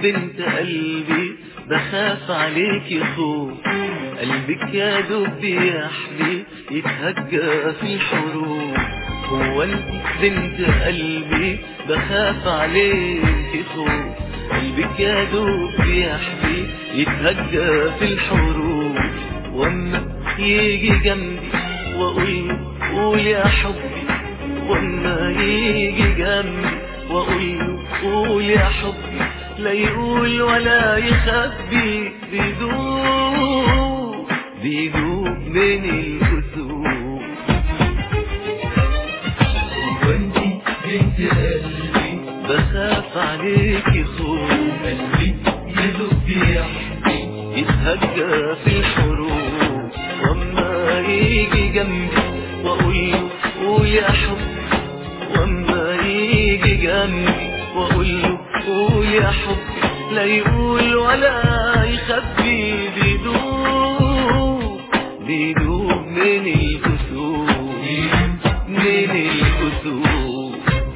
بنت قلبي بخاف عليك خوف قلبك يا دوب بيحبي يتهجى في الحروب هو انت بنت قلبي بخاف عليك خوف قلبك يا دوب بيحبي يتهجى في الحروب واما يجي جنبي واقول قول يا حبي واما يجي جنبي واقول له قول يا حبي لا يقول ولا يخبي بيدوب بيدوب من الكسوف وانتي بنت قلبي بخاف عليكي خوف قلبي يدوب يحبي يتهجى في الحروب واما يجي جنبي واقول له قول يا حبي واما يجي جنبي واقول له قول يا حبي لا يقول ولا يخبي بيدوب بيدوب من الكسوف من الكسوف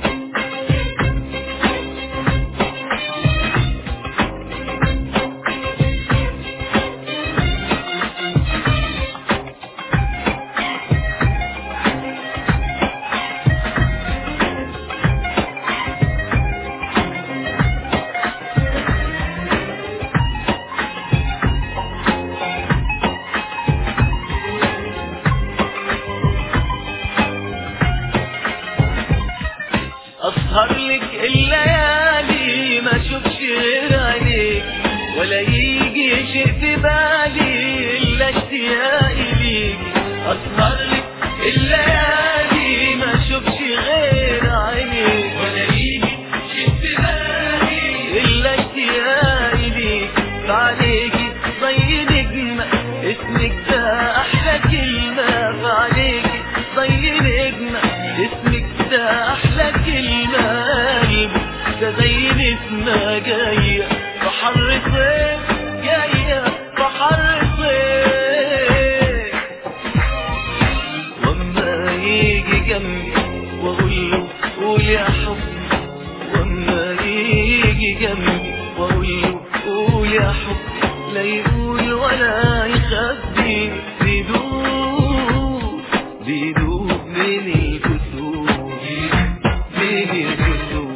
اسهر لك الليالي ما اشوفش غير عينيك ولا يجي شيء في بالي الا اشتياقي ليك اسهر لك الليالي ما اشوفش غير عينيك ولا يجي شيء في بالي الا اشتياقي ليك فعليكي زي نجمة اسمك ده احلى كلمة فعليكي زي نجمة اسمك ده احلى كلمة قلبي ده زي نسمة جاية بحر صيف جاية بحر صيف واما يجي جنبي واقول له قول يا حبي واما يجي جنبي واقول له قول يا حبي لا يقول ولا يخبي بيدوب بيدوب من الكسوف من الكسوف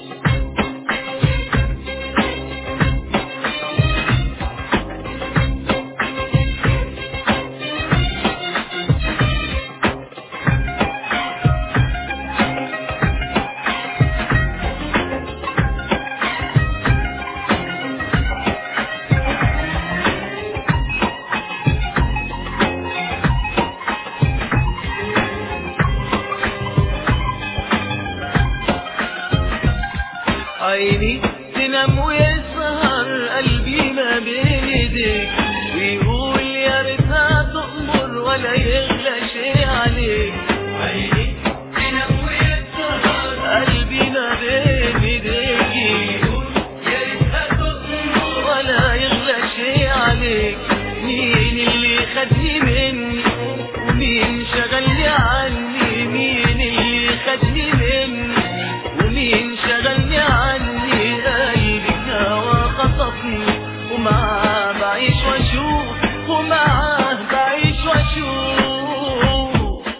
عيني تنام ويسهر قلبي ما بين ايديك ويقول يا ريتها تأمر ولا يغلى شيء عليك عيني تنام ويسهر قلبي ما بين ايديك ويقول يا ريتها تأمر ولا يغلى شيء عليك مين اللي خدني مني ومين شغلني عني مين اللي خدني مني ومين شغلني عني قلبك هوا خطفني ومعاه بعيش واشوف ومعاه بعيش واشوف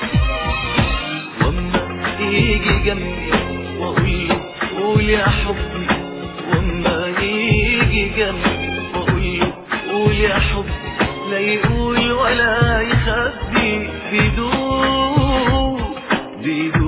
واما يجي جنبي واقول له قول يا حبي واما يجي جنبي واقول له قول يا حبي لا يقول ولا يخبي بيدوب بيدوب